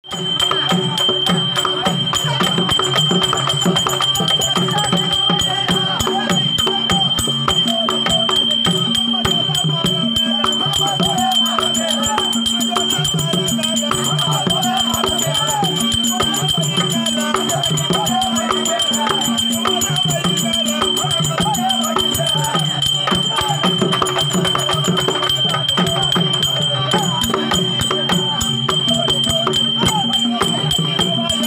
ஆ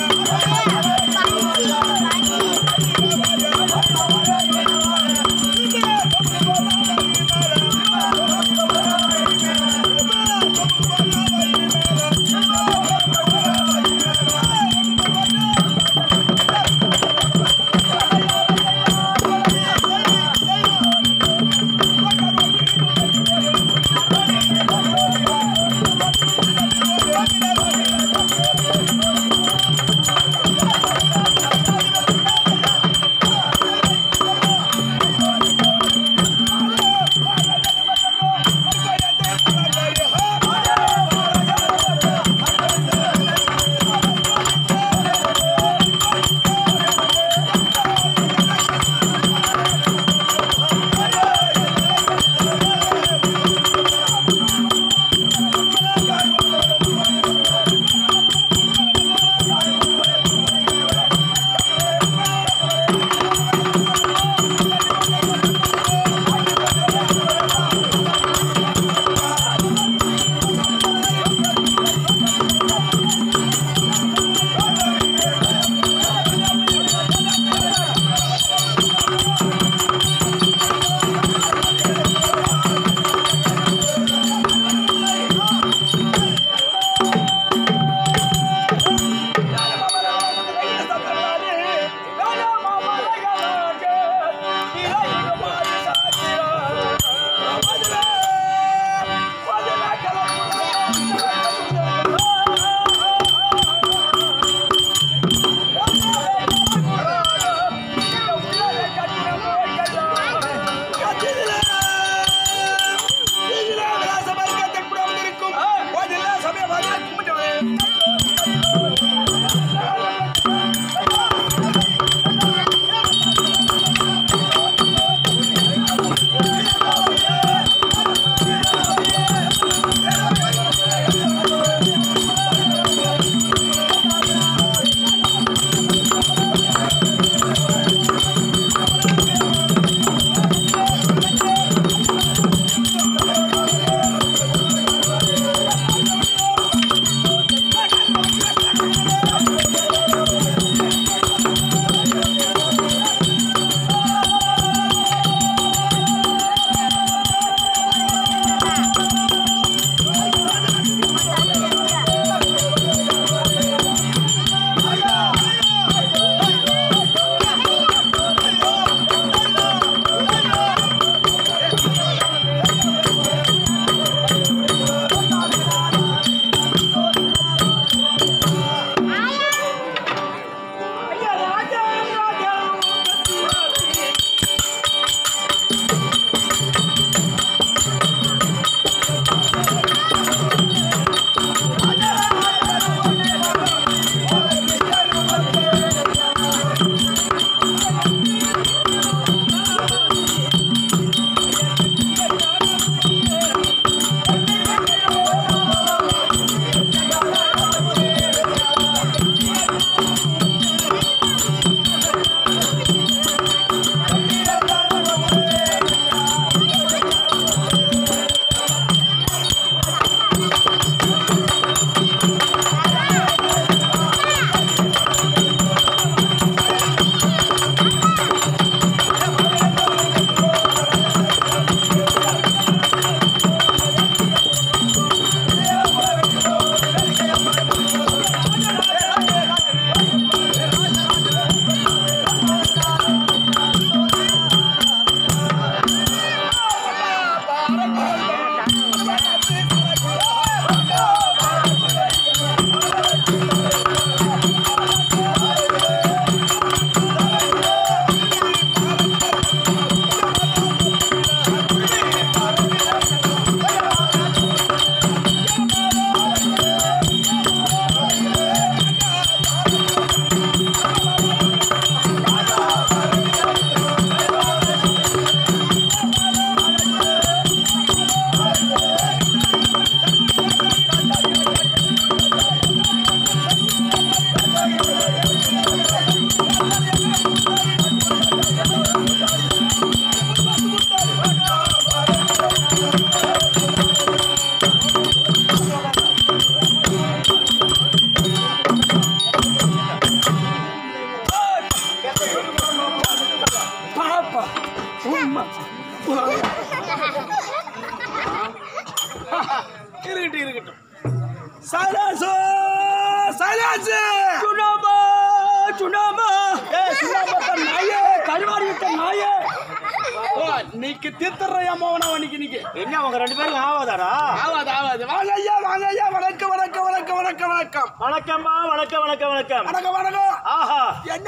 காசு சுனாமா சுனாமா ஏய் சுண்ணாம்பத்த நாயே கருவாடி விட்ட நாயே ஓ நீக்கு தீர்த்தறையா மோகனா இன்னைக்கு இன்னைக்கு என்ன அவங்க ரெண்டு பேரும் ஆவாதாடா ஆவாது ஆவாது வாங்க ஐயா வாங்க ஐயா வணக்கம் வணக்கம் வணக்கம் வணக்கம் வணக்கம் வணக்கம்பா வணக்கம் வணக்கம் வணக்கம் வணக்கம் வணக்கம் ஆஹா என்ன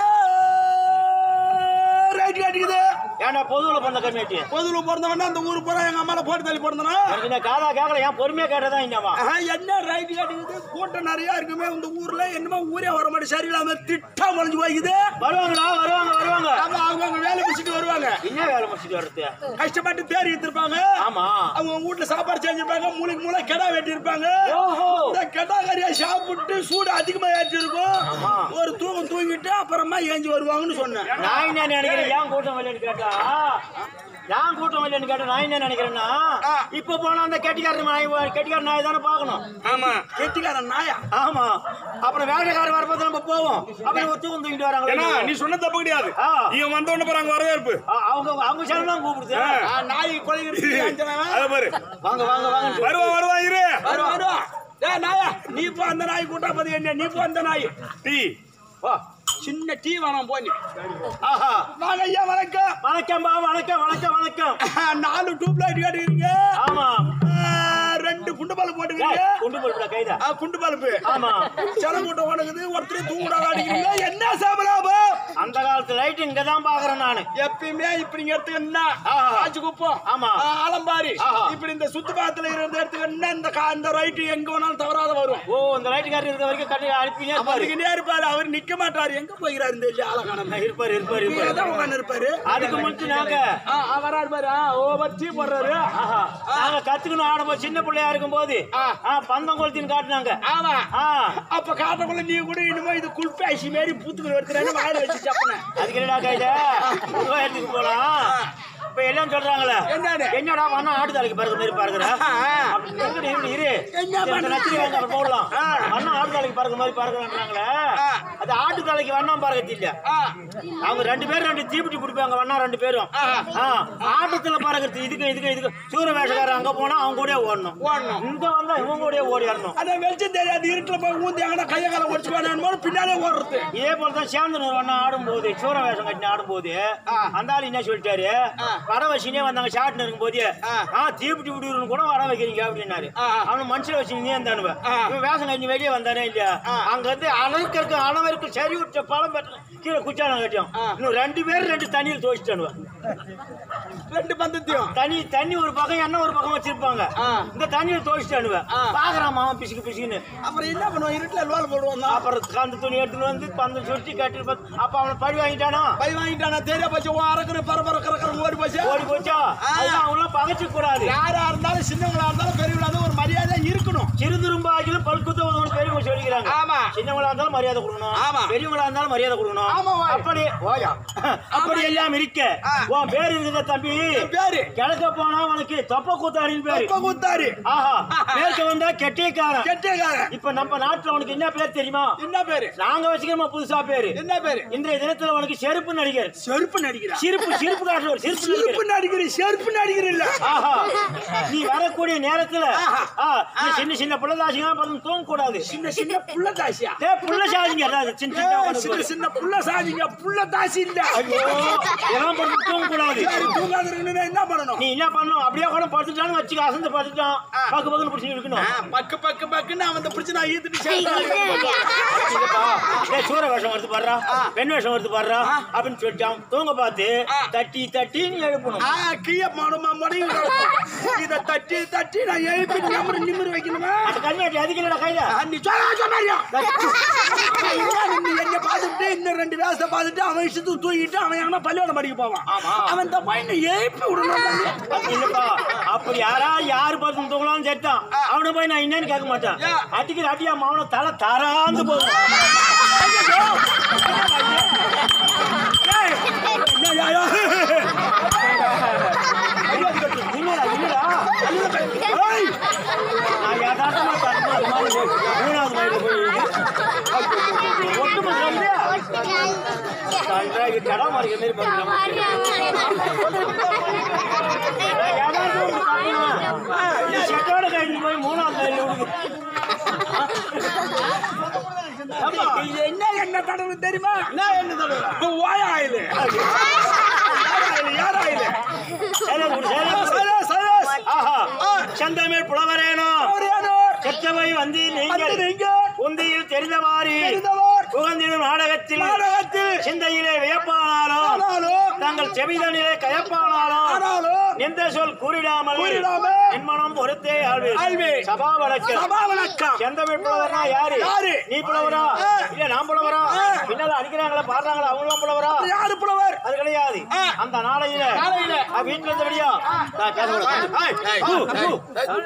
ரேட் அடிக்குது ஏன்டா பொதுவுல பண்ண கம்மியாட்டி பொதுல பிறந்தவனா அந்த ஊர் பூரா எங்க அம்மால போட்டு தள்ளி பிறந்தனா எனக்கு இந்த காதா கேட்கல ஏன் பொறுமையா கேட்டதான் இன்னமா ஆஹா, என்ன ரைட் அடிக்குது கூட்டம் நிறைய இருக்குமே இந்த ஊர்ல என்னமோ ஊரே வர மாட்டேன் சரியில்லாம திட்டா முளைஞ்சு போய்க்குது வருவாங்கடா வருவாங்க வருவாங்க அவங்க அவங்க அவங்க வேலை முடிச்சுட்டு வருவாங்க என்ன வேலை முடிச்சுட்டு வர்றது கஷ்டப்பட்டு தேறி எடுத்திருப்பாங்க ஆமா அவங்க வீட்டுல சாப்பாடு செஞ்சிருப்பாங்க மூளைக்கு மூளை கெடா வெட்டி இருப்பாங்க ஓஹோ இந்த கெடா கறியா சாப்பிட்டு சூடு அதிகமா ஏற்றி இருக்கும் ஆமா. ஒரு தூக்கம் தூங்கிட்டு அப்புறமா ஏஞ்சி வருவாங்கன்னு சொன்னேன் நான் என்ன நினைக்கிறேன் ஏன் கூட்டம் வரலன்னு கேட்டா ஏன் கூட்டம் வரலன்னு கேட்டா நான் என்ன நினைக்கிறேன்னா ஆ. இப்ப போனா அந்த கெட்டிக்காரன் நாய் கெட்டிக்காரன் நாய் தானே பார்க்கணும் ஆமா கெட்டிக்காரன் நாயா ஆமா அப்புறம் வேலைக்காரன் வரப்போது நம்ம போவோம் அப்புறம் ஒரு தூக்கம் தூங்கிட்டு ஏன்னா வராங்க நீ சொன்ன தப்பு கிடையாது ஆ. இவன் வந்த உடனே பாருங்க வரவேற்பு அவங்க அவங்க சேனல் தான் கூப்பிடுது ஆ, நாய் கொலைகிறது அத பாரு வாங்க வாங்க வாங்க வருவா வருவா இரு வருவா வருவா ஏய் நாயா நீ போ அந்த நாய் கூட்டா பத்தி என்ன நீ போ அந்த நாய் டீ போ சின்ன டீ வேணாம் போ நீ ஆஹா வாங்க ஐயா வணக்கம் வணக்கம்பா வணக்கம் வணக்கம் வணக்கம் நாலு டியூப் லைட் காட்டுக்கிறீங்க ஆமா ரெண்டு குண்டு பால் ஏய், போட்டுக்கிறீங்க கொண்டு போடுடா கைதா ஆ, குண்டு பல்பு ஆமா சில கூட்டம் ஓடுக்குது ஒருத்தர் தூங்குடா அடிக்கிறீங்க என்ன சாபலாபம் அந்த காலத்து லைட் இங்க தான் பாக்குறேன் நானு எப்பயுமே இப்ப நீங்க எடுத்துக்கணும்னா ஆஹா. ஆச்சு குப்பம் ஆமா. ஆ, ஆலம்பாரி ஆஹா. இப்படி இந்த சுத்து பாத்துல இருந்து எடுத்துக்கணும்னா இந்த கா- இந்த ரைட்டு எங்க வேணாலும் தவறாத வரும் ஓ இந்த லைட்டுக்காரர் இருக்க வரைக்கும் கட்டி அனுப்பினே இருப்பாரு அவருக்குனே இருப்பாரு அவர் நிக்க மாட்டாரு எங்க போகிறாரு இந்த இல்ல ஆளகானம் இருப்பாரு இருப்பாரு இருப்பாரு உட்காந்து இருப்பாரு அதுக்கு முடிச்சு நாங்க ஆ, ஆ, வராரு பாரு ஆ, ஓவர் டீ போடுறாரு ஆஹா, நாங்க கத்துக்கணும் ஆடும்போது சின்ன பிள்ளையா இருக்கும் போது ஆ. பந்தம் கொளுத்தின்னு காட்டுனாங்க ஆமா ஆ, அப்ப காட்டக்குள்ள நீ கூட இனிமே இது குல்பேசி மாரி பூத்துக்கு எடுத்துறேன்னு வாயில வச்சு சப்பனேன் அதுக்கு என்னடா கைத எடுத்துக்கு போலாம் இப்ப எல்லாம் சொல்றாங்களே என்னன்னு? என்னடா வண்ணா ஆடு தலைக்கு பாருங்க மாதிரி பாருங்கற இரு இரு என்ன இந்த பண்ண? நச்சு வாங்க அப்புறம் போடலாம் வண்ணா ஆடு தலைக்கு பாருங்க மாதிரி பாருங்கறாங்களே அது ஆட்டு தலைக்கு வண்ணம் பாருங்க இல்ல ஆ, அவங்க ரெண்டு பேரும் ரெண்டு தீப்பிட்டி பிடிப்பாங்க வண்ணா ரெண்டு பேரும் ஆ, ஆட்டத்துல பாருங்கிறது இதுக்கு இதுக்கு இதுக்கு சூர வேஷக்காரன் அங்க போனா அவங்க கூட ஓடணும் ஓடணும். இங்க வந்தா இவங்க கூட ஓடி வரணும் அத வெளிச்சம் தெரியாது இருட்டுல போய் ஊந்தி எங்கடா கைய கால ஒடிச்சு வேணும் பின்னாலே ஓடுறது இதே போல தான் சேந்தனூர் அண்ணா ஆடும்போது சூர வேஷம் கட்டி ஆடும்போது அந்த ஆள் என்ன சொல்லிட்டாரு வட வச்சுனே வந்தாங்க ஷாட்னு இருக்கும்போது ஆ தீப்பிட்டி விடுறன்னு கூட வட வைக்கிறீங்க அப்படின்னாரு அவன் மனுஷன் வச்சுனே இருந்தானுவ இவன் வேஷம் கட்டி வெளியே வந்தானே இல்லையா அங்க வந்து அளவுக்கு அளவிற்கு சரி விட்ட பழம் பெற்ற கீழே குச்சான கட்டியும் இன்னும் ரெண்டு பேரும் ரெண்டு தண்ணியில் துவைச்சிட்டானுவ ரெண்டு பந்தத்தையும் தண்ணி தண்ணி ஒரு பக்கம் எண்ணெய் ஒரு பக்கம் வச்சிருப்பாங்க இந்த தண்ணியை துவைச்சிட்டானுவ பாக்குறான் மாமா பிசுக்கு பிசுக்குன்னு அப்புறம் என்ன பண்ணுவோம் இருட்டுல லோல் போடுவோம் தான் அப்புறம் அந்த துணி எடுத்துட்டு வந்து பந்தம் சுருட்டி கட்டி பார்த்து- அப்ப அவனை பழி வாங்கிட்டானா பை வாங்கிட்டானா தெரிய போச்சு உன் அறக்குற பரபர கறக்குற ஓடி போச்சு ஓடி போச்சா அதுதான் அவங்களாம் பகைச்சு கூடாது யாரா இருந்தாலும் சின்னவங்களா இருந்தாலும் பெரியவங்களா இருந்தாலும் ஒரு மரியாதை இருக்கணும் சிறு திரும்ப ஆகிலும் பல்குத்த உதவணும் பெரியவங்க சொல்லிக்கிறாங்க ஆமா. சின்னவங்களா இருந்தாலும் மரியாதை கொடுக்கணும் ஆமா. பெரியவங்களா இருந்தாலும் மரியாதை கொடுக்கணும் ஆமா, ஓய். அப்படி ஓயா அப்படி எல்லாம் இருக்க ஆ. உன் பேரு இருக்குதா தம்பி என் பேரு கிழக்க போனா உனக்கு தொப்ப கூத்தாரின்னு பேரு இப்ப குத்தாரு ஆஹா மேற்க வந்தா கெட்டியக்காரன் கெட்டேக்காரன் இப்ப நம்ம நாட்டுல உனக்கு என்ன பேர் தெரியுமா என்ன பேரு நாங்க வச்சுக்கிறோமா புதுசா பேரு என்ன பேரு இன்றைய தினத்துல உனக்கு செருப்பு நடிகர் செருப்பு நடிக்கிறா சிரிப்பு சிரிப்பு காட்டுறவர் சிரிப்பு நடிகர் செருப்பு நடிக்கிறீ செருப்பு நடிக்கிறீல்ல ஆஹா நீ வரக்கூடிய நேரத்துல ஆ, நீ சின்ன சின்ன பிள்ளைதாசிங்க பார்த்து தூங்க கூடாது சின்ன சின்ன புள்ள தாசியா டே புள்ள சாதிங்க அதான் சின்ன சின்ன ஏய், உட்கார்ந்து சின்ன சின்ன புள்ள சாதிங்க புள்ள தாசி இல்ல ஐயோ இதெல்லாம் பார்த்து தூங்க கூடாது சரி தூங்காத இருக்கணும்னா என்ன பண்ணணும் நீ என்ன பண்ணணும் அப்படியே கூட படுத்துட்டான்னு வச்சுக்க அசந்து படுத்துட்டான் பக்கு பக்குன்னு பிடிச்சி இருக்கணும் ஆ, பக்கு பக்கு பக்குன்னு அவன் பிடிச்சு நான் ஈத்துட்டு இல்லப்பா, டேய், சூர வேஷம் வருது பாடுறா பெண் வேஷம் வருது பாடுறா அப்படின்னு சொல்லிட்டான் தூங்க பார்த்து தட்டி தட்டி நீ எழுப்பணும் கீழே மாடுமா முடியும் இத தட்டி தட்டி நான் எழுப்பி நிமிரு நிமிரு வைக்கணுமா அந்த கண்ணாட்டி அதுக்கு இல்லடா கையில ஆ, நீ சொல்ல சொன்னாரியா நீ என்ன பார்த்துட்டு இன்னும் ரெண்டு வேசத்தை பார்த்துட்டு அவன் இஷ்டத்துக்கு தூக்கிட்டு அவன் எங்கன்னா பள்ளியோட படிக்க போவான் அவன் இந்த பையனை எழுப்பி விடணும் அது இல்லப்பா அப்படி யாரா யாரு பார்த்து தூங்கலாம்னு சேர்த்தான் அவனை போய் நான் என்னன்னு கேட்க மாட்டேன் ஏன்? அடிக்கிற அடியா மாவன தலை தராந்து போகும் ஏய், என்ன ஐயா? இல்லடா இல்லடா ஏய், நான் யதார்த்தமா தடுமாறு மாதிரி மூணாவது மைல போய் ஒட்டு மொத்தம் தன்றாகி கடை மாறிக்க மாதிரி பண்ணுறேன் செட்டோட கைட்டு போய் மூணாவது மைல விடுது இது என்ன என்ன தடவை தெரியுமா என்ன என்ன தடவை ஓய ஆயில் யார் ஆயில் சேலை கொடு, சேலை கொடு. சரஸ் சரஸ் ஆஹா செந்தமிழ் புலவரேனோ அவரேனோர் செத்தவை வந்து வந்து நீங்கள் நீங்க உந்தியில் தெரிந்தவாறு தெரிந்தவர் புகழ்ந்திடும் நாடகத்தில் நாடகத்தில் சிந்தையிலே வியப்பானாலும் ஆனாலும் தங்கள் செவிதனிலே கயப்பானாலும் ஆனாலும் எந்த சொல் கூறிடாமல் கூறிடாமல் என் மனம் பொறுத்தே ஆழ்வேன் ஆழ்வேன். சபா வழக்கு சபா வணக்கம் செந்தமிழ் புலவர்னா யாரு யாரு? நீ புலவரா ஆ. இல்ல நான் புலவரா ஆ. பின்னால அடிக்கிறாங்களா பாடுறாங்களா அவங்களும் புலவரா யாரு புலவர் அது கிடையாது ஆ. அந்த நாளையில நாளையில. அவ வீட்டுல இருந்தபடியா நான் பேசக்கூடாது. ஏய், ஹூ, ஹூ.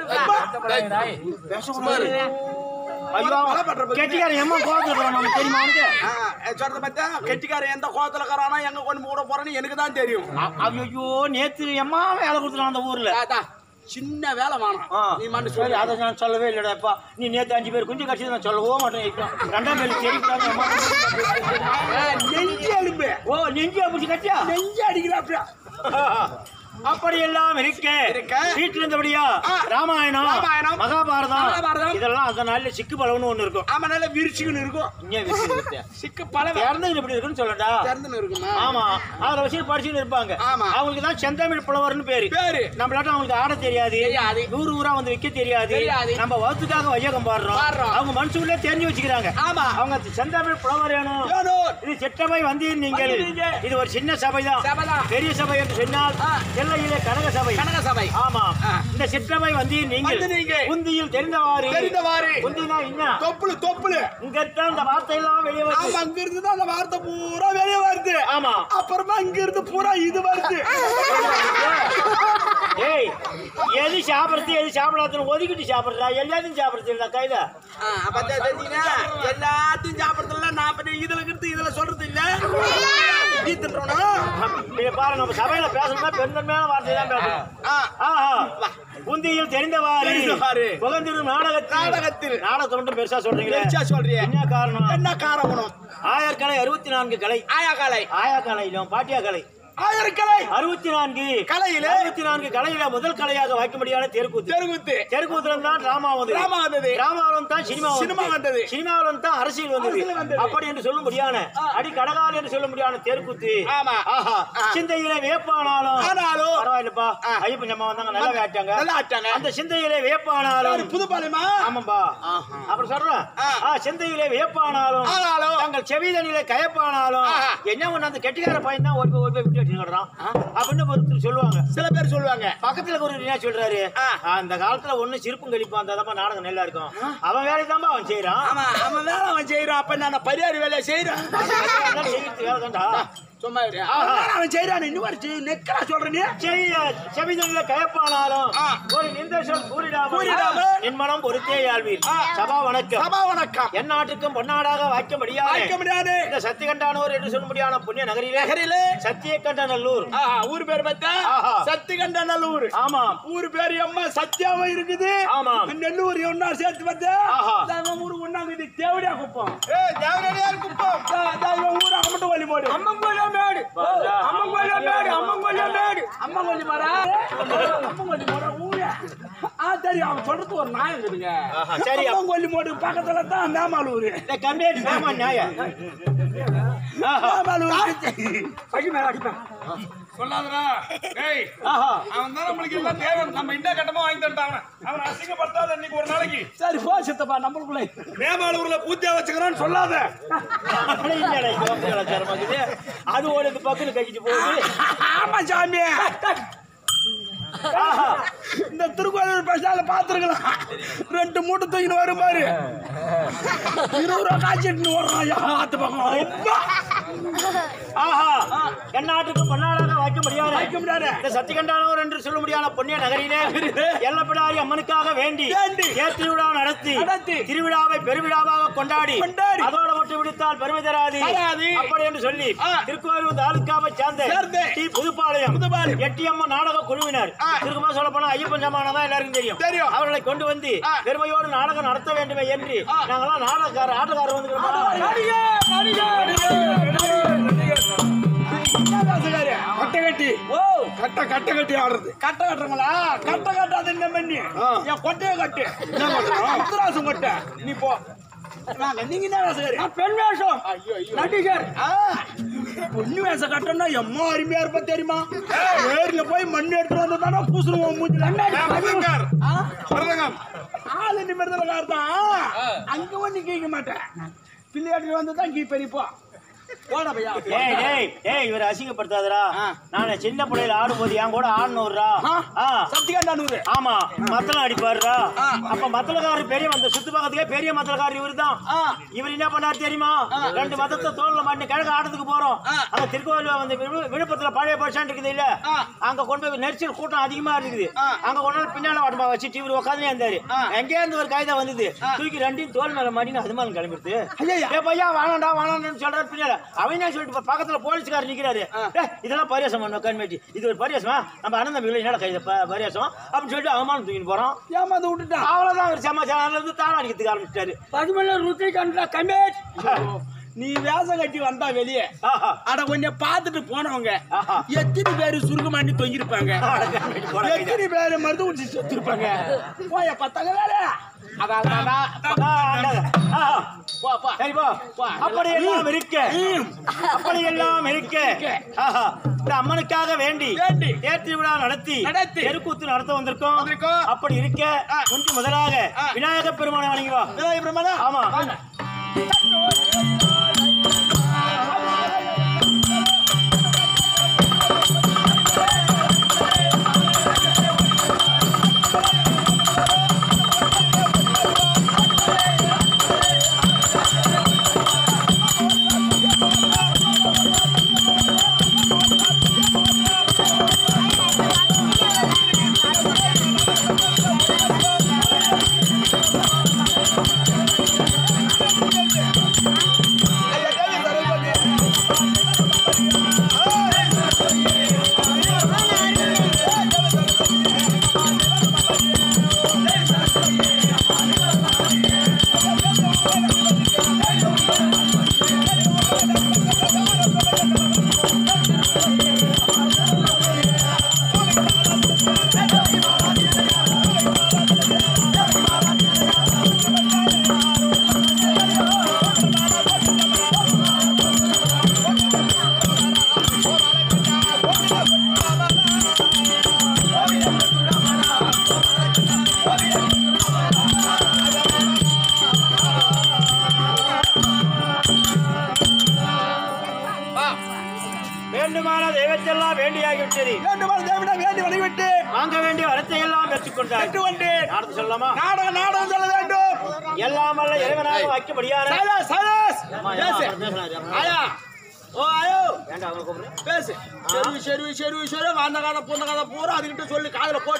ஐயோ கெட்டிக்காரன் எம்மா கோவத்துல நம்ம தெரியுமா அவனுக்கு சொல்றத பார்த்தா கெட்டிக்காரன் எந்த கோலத்துல கரானா எங்க கொண்டு போட போறேன்னு எனக்கு தான் தெரியும் ஐயோ நேத்து எம்மா வேலை கொடுத்துட்டான் அந்த ஊர்ல தாத்தா, சின்ன வேலை வேணும் ஆ. நீ மண்ணு சரி, சொல்லி அதை நான் சொல்லவே இல்லடாப்பா நீ நேத்து அஞ்சு பேர் குஞ்சு கட்சி நான் சொல்லவோ மாட்டேன் இப்போ ரெண்டாம் பேர் தெரியக்கூடாது அம்மா. நெஞ்சு எலும்பு ஓ நெஞ்சு அப்படி கட்டியா நெஞ்சு அடிக்கிறாப்பியா அப்படி எல்லாம் இருக்க இருக்க. வீட்டுல இருந்தபடியா ஆ. ராமாயணம் ராமாயணம், மகாபாரதம் மகாபாரதம். இதெல்லாம் அந்த நாள்ல சிக்கு பலவன்னு ஒண்ணு இருக்கும் ஆமா நல்ல விரிச்சுக்குன்னு இருக்கும் இங்கே விரிச்சு விரிச்சு. சிக்கு பல இறந்தது எப்படி இருக்குன்னு சொல்லட்டா திறந்துன்னு இருக்குமா ஆமா அதுல வச்சு படிச்சுன்னு இருப்பாங்க ஆமா. அவங்களுக்கு தான் செந்தமிழ் புலவர்னு பேரு பேரு நம்மளாட்டம் அவங்களுக்கு ஆட தெரியாது தெரியாது. ஊர் ஊரா வந்து விற்க தெரியாது தெரியாது. நம்ம வகுத்துக்காக வையகம் பாடுறோம் பாடுறோம். அவங்க மனசுக்குள்ளே தெரிஞ்சு வச்சுக்கிறாங்க ஆமா. அவங்க செந்தமிழ் புலவர் வேணும் ஏனோர் இது செட்டபை வந்து நீங்கள் வந்தீங்க. இது ஒரு சின்ன சபை தான் சபைதான். பெரிய சபை என்று சொன்னால் ஆ. எல்லையிலே கனக சபை கனக சபை ஆமா ஆ. இந்த சிற்றபை வந்து நீங்கள் வந்து நீங்க. உந்தியில் தெரிந்தவாறு தெரிந்தவாறு. உந்தினா என்ன தொப்புளு தொப்புளு இங்கத்தான் இந்த வார்த்தை எல்லாம் வெளியே ஆமா வருது அங்க இருந்து தான் அந்த வார்த்தை பூரா வெளியே வருது ஆமா அப்புறமா அங்க இருந்து பூரா இது வருது ஏய் எது சாப்பிடுறது எது சாப்பிடாதுன்னு ஒதுக்கிட்டு சாப்பிடுறா எல்லாத்தையும் சாப்பிடுறது இல்ல கையில ஆ, அப்ப தெ- தெரிஞ்சுக்கினா, எல்லாத்தையும் சாப்பிடுறதுல நான் இப்ப இதுல இருந்து இதுல சொல்றது இல்ல நீ தின்றோனா இங்க பாரு நம்ம சபையில பேசணும்னா பெருந்தன்மையான வார்த்தை தான் பேசணும் ஆ, ஆஹா உந்தியில் தெரிந்தவாறு தெரிந்தவாறு. புகழ்ந்திடும் நாடகத்தில் நாடகத்தில். நாடகத்தை மட்டும் பெருசா சொல்றீங்களே பெருசா சொல்றியே. என்ன காரணம் என்ன காரணம் ஆயர்கலை அறுபத்தி நான்கு கலை ஆயா காலை ஆயா கலையிலும் பாட்டியா கலை ஆயிரக்கலை அறுபத்தி நான்கு கலையில? அறுபத்தி நான்கு கலையில முதல் கலையாக வாய்க்கும்படியான தெருக்கூத்து தெருகுத்து தெருக்கூத்துல தான் டிராமா வந்தது டிராமா வந்தது. டிராமாவிலும் தான் சினிமா சினிமா வந்தது. சினிமாவிலும் தான் அரசியல் வந்தது அரசியல் வந்தது. அப்படி என்று சொல்ல முடியான அடி கடகால் என்று சொல்ல முடியான தெருக்கூத்து ஆமா. ஆஹா ஆ. சிந்தையிலே வியப்பானாலும் ஆனாலும் பரவாயில்லப்பா ஆ. ஐயப்பன் அம்மா வந்தாங்க நல்லா ஆட்டாங்க நல்லா ஆட்டாங்க. அந்த சிந்தையிலே வியப்பானாலும் யாரு புதுப்பாளையமா ஆமாம்பா ஆஹா. அப்புறம் சொல்றேன் ஆ. ஆ, சிந்தையிலே வியப்பானாலும் ஆனாலும் தங்கள் செவிதனிலே கயப்பானாலும் ஆஹா. என்ன ஒண்ணு அந்த கெட்டிக்கார பையன் தான் ஒரு போய் ஒரு போய் விட்டு வச்சுக்கிறான் அப்படின்னு ஒருத்தர் சொல்லுவாங்க சில பேர் சொல்லுவாங்க பக்கத்துல ஒரு என்ன சொல்றாரு ஆ. அந்த காலத்துல ஒண்ணு சிரிப்பும் கழிப்பான் அந்த நாடகம் நல்லா இருக்கும் அவன் வேலை தான் அவன் செய்யறான் ஆமா அவன் வேலை அவன் செய்யறான் அப்ப நான் பரிகாரி வேலையை செய்யறான் செய்யறதுக்கு வேலை தான்டா சும்மா இரு. அவன் வேலை அவன் செய்யறான் இன்னும் வரைச்சு நெக்கலா சொல்ற நீ செவிதனில கயப்பானாலும் ஆ. ஒரு நிந்த சொல் கூறிடாமல் கூறிடாமல் என் மனம் பொறுத்தே ஆழ்வீர் ஆ. சபா வணக்கம் சபா வணக்கம் என் நாட்டுக்கும் பொன்னாடாக வாய்க்க முடியாது வாய்க்க முடியாது இந்த சத்தியகண்டானூர் என்று சொல்ல முடியாத புண்ணிய நகரிலே நகரிலே சத்தியகண்டநல்லூர் ஆஹா, ஊர் பேர் பார்த்தா ஆஹா. சத்திகண்டநல்லூர் ஆமாம் ஊர் பேர் அம்மா சத்தியாவும் இருக்குது ஆமாம். நெல்லூர் ஒன்னா சேர்த்து பார்த்தா ஆஹா. நம்ம ஊருக்கு ஒன்னாங்குது தேவடியா குப்பம் தேவடியார் குப்பம் ஊர் அம்மட்டு வழி போடு அம்மன் கோயிலா மேடு பாருடா. அம்மன் கோயிலா மேடு அம்மன் கோயிலா மேடு அம்மன் கோயில் மாடா அம்மன் கோயில் மாடா ஊரு ஆ தெரியும் அவன் சொல்றது ஒரு நாயம் இருக்குதுங்க ஆஹா, சரி. அம்மன் கோயில் மோடு பக்கத்துல தான் மேமாலூர் இந்த கம்பேட் பேமா நியாய ஆஹா. மேமாலூர் பையன் மேல அடிப்பேன் சொல்லாதடா டேய் ஆஹா. அவன் தான் நம்மளுக்கு எல்லாம் தேவை நம்ம இந்த கட்டமா வாங்கி தந்துட்டாங்க அவன் அசிங்கப்படுத்தாத இன்னைக்கு ஒரு நாளைக்கு சரி போ சித்தப்பா நம்மளுக்குள்ள மேமாலூர்ல பூஜை வச்சுக்கிறான்னு சொல்லாத அப்படி இல்லைடா, இது வந்து கலாச்சாரமா இருக்குது. அது ஒரு இது பக்கத்துல கழிச்சிட்டு போகுது ஆமா சாமி ஆஹா. இந்த திருக்கோயிலூர் பஸ்டால பாத்துருக்கலாம் ரெண்டு மூட்டை தூக்கிட்டு வரும் பாரு இருபது ரூபா காய்ச்சிட்டு வர்றான் ஐயா, ஆத்து பக்கம் அப்பா. ஆஹா என் நாட்டுக்கு பொன்னாடாக வாய்க்க முடியாது வைக்க முடியாது இந்த சத்தியகண்டானவர் என்று சொல்ல முடியாத புண்ணிய நகரிலே எல்லப்பிடாரி அம்மனுக்காக வேண்டி வேண்டி. ஏர் திருவிழா நடத்தி நடத்தி. திருவிழாவை பெருவிழாவாக கொண்டாடி கொண்டாடி. அதோட மட்டும் விடுத்தால் பெருமை தராது தராது. அப்படி என்று சொல்லி ஆ. திருக்கோயிலூர் தாலுக்காவை சேர்ந்த சேர்ந்த டி புதுப்பாளையம் புதுப்பாளையம். எட்டியம்மன் நாடக குழுவினர் ஆ. சுருக்கமா சொல்ல போனா ஐயப்பன் சமானம் தான் எல்லாருக்கும் தெரியும் தெரியும். அவர்களை கொண்டு வந்து ஆ. பெருமையோடு நாடகம் நடத்த வேண்டுமே என்று ஆ. நாங்களாம் நாடகக்கார ஆட்டக்காரர் வந்து நடிகை, நடிகை, நடிகை, நடிகை, நடிகை. என்ன பேசுறாரு? கட்டை கட்டி ஓ கட்டை கட்டை கட்டி ஆடுறது கட்ட கட்டுறங்களா கட்ட கட்டாத என்ன பண்ணி என் கொட்டையை கட்டு உத்தராசம் கொட்டை நீ போ வாங்க நீங்க என்ன வேசக்காரி நான் பெண் வேஷம் நடிகர் ஆ, பொண்ணு வேஷம் கட்டணும்னா எம்மா அருமையா இருப்ப தெரியுமா நேர்ல போய் மண் எடுத்து வந்து தானே பூசணுவோம் மூஞ்சில மருதங்கார் ஆ? மருதங்கம் ஆளு நிமிர்ந்தல தான் அங்க வந்து கேட்க மாட்டேன் பிள்ளையாட்டு வந்து தான் கீ பெரியப்பா போட பையா டேய் டேய் டேய் இவரை அசிங்கப்படுத்தாதடா நான் சின்ன பிள்ளையில ஆடும்போது என் கூட ஆடணும்ரா ஆ சத்தியகாண்டா நூறு ஆமா மத்தளம் அடிப்பாருடா அப்ப மத்தளக்காரர் பெரிய அந்த சுத்து பக்கத்துக்கே பெரிய மத்தளக்காரர் இவர்தான் இவர் என்ன பண்ணாரு தெரியுமா ரெண்டு மதத்தை தோல்ல மாட்டி கிழக்கு ஆட்டத்துக்கு போறோம் அங்க திருக்கோவில் வந்து விழு- விழுப்புரத்துல பழைய பஸ் ஸ்டாண்ட் இருக்குது இல்ல அங்க கொண்டு போய் நெரிசல் கூட்டம் அதிகமா இருக்குது அங்க கொண்டு வந்து பின்னால வாட்டமா வச்சுட்டு இவர் உட்காந்துனே இருந்தாரு எங்கே இருந்து ஒரு காகிதம் வந்தது தூக்கி ரெண்டையும் தோல் மேல மாட்டின்னு அது மேல கிளம்பிடுது ஐயா ஏ பையா வேணாண்டா வேணாண்டான்னு சொல்றாரு பின்னால அவன் என்ன சொல்லிட்டு இப்ப பக்கத்துல போலீஸ்காரர் நிக்கிறாரு டேய், இதெல்லாம் பரியாசம் பண்ண கண்மேட்டி இது ஒரு பரியாசமா நம்ம அண்ணன் தம்பி என்னடா கையில ப- பரியாசம் அப்படின்னு சொல்லிட்டு அவமானம் தூக்கிட்டு போறோம் ஏமாந்து விட்டுட்டான் அவ்வளவுதான் அவர் சமாச்சாரம் இருந்து தாளம் அடிக்கிறதுக்கு ஆரம்பிச்சிட்டாரு பசுமல்ல ருத்தி கண்டா கமேட் நீ வேஷம் கட்டி வந்தா வெளியே ஆஹா. அட கொஞ்சம் பார்த்துட்டு போனவங்க ஆஹா. எத்தனை பேரு சுருக்க மாட்டி தொங்கிருப்பாங்க அட கண்மேட்டி போடா கையில. எத்தனை பேரு மருந்து குடிச்சு செத்துருப்பாங்க போய பத்தாங்க வேற அதான் ஆ, அந்தாங்க. ஆஹா. போ போ சரி போ. அப்படி எல்லாம் இருக்க அப்படி எல்லாம் இருக்க ஆஹா. இந்த அம்மனுக்காக வேண்டி வேண்டி. தேர்த்தி விழா நடத்தி நடத்தி. தெருக்கூத்து நடத்த வந்திருக்கோம் வந்திருக்கோம். அப்படி இருக்க முன்பு முதலாக விநாயக பெருமானை வணங்கி வா விநாயகர் பிரம்மனா ஆமா வேண்டுமான தெய்வத்தெல்லாம் வேண்டியாகிவிட்டது வேண்டுமான தேவனா வேண்டி வழிவிட்டு வாங்க வேண்டிய வரத்தை எல்லாம் பெற்றுக்கொண்டார் கட்டு வந்து நடந்து சொல்லலாமா நாடகம் நாடகம் சொல்ல வேண்டும் எல்லாம் வல்ல இறைவனாக வைக்கபடியான சைலஸ் சைலஸ் ஆமா, பேசு அப்புறம் பேசலாம். ஆயா ஓ ஆயோ வேண்டாம் அவனை கூப்பிடு. பேசு செருவி செருவி செருவி செருவி அந்த கதை பொண்ணு கதை பூரா அதுகிட்ட சொல்லி காதுல போடு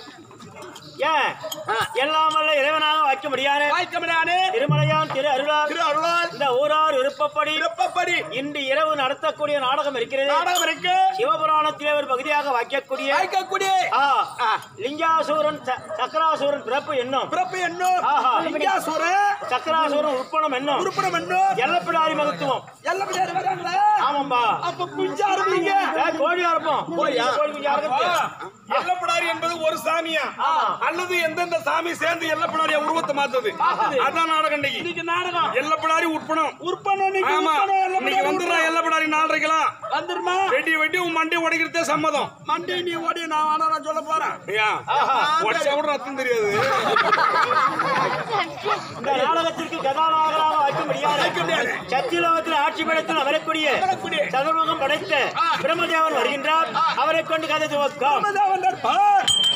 ஏன் எல்லாம் வல்ல இறைவனாக வைக்க முடியாது வாய்க்கமனானே திருமலையான் திரு அருளால் திரு அருளால் இந்த ஊரார் விருப்பப்படி விருப்பப்படி இன்று இரவு நடத்தக்கூடிய நாடகம் இருக்கிறது நாடகம் இருக்கு சிவபுராணத்திலே ஒரு பகுதியாக வைக்கக்கூடிய வாய்க்கக்கூடிய ஆ, லிங்காசூரன் ச- சக்கராசூரன் பிறப்பு என்னும் பிறப்பு என்னும் ஆஹா. லிங்காசுர சக்கராசூரன் உட்பணம் என்னும் உருப்படம் என்னும் எல்லப்பிடாரி மகத்துவம் எல்லாம் பேர் வராங்களா ஆமாம்பா அப்ப குஞ்சு ஆரம்பிங்க ஏய், கோழி அறுப்போம் கோழியா? கோழி குஞ்சு அறுக்கிறது. எல்லப்படாரி என்பது ஒரு சாமியா அல்லது எந்தெந்த சாமி சேர்ந்து எல்லப்படாரிய உருவத்தை மாத்துது அதான் நாடகம் இன்னைக்கு இன்னைக்கு நாடகம் எல்லப்படாரி உட்பணம் உற்பனம் இன்னைக்கு ஆமா உற்பனம் எல்லாம் இன்னைக்கு வந்துடுறான் எல்லப்படாரி நாலரைக்கெல்லாம் வந்துருமா வெட்டி வெட்டி உன் மண்டி உடைக்கிறதே சம்மதம் மண்டி நீ ஓடி நான் வேணா நான் சொல்ல போறேன் ஐயா உடச்சா கூட ரத்தம் தெரியாது இந்த நாடகத்திற்கு கதாநாயகராக வைக்க முடியாது சத்தியலோகத்தில் ஆட்சி படைத்தில் வரக்கூடிய சதுர்முகம் படைத்த பிரம்மதேவன் வருகின்றார் அவரை கொண்டு கதை துவக்கம் ராமதேவன் பார்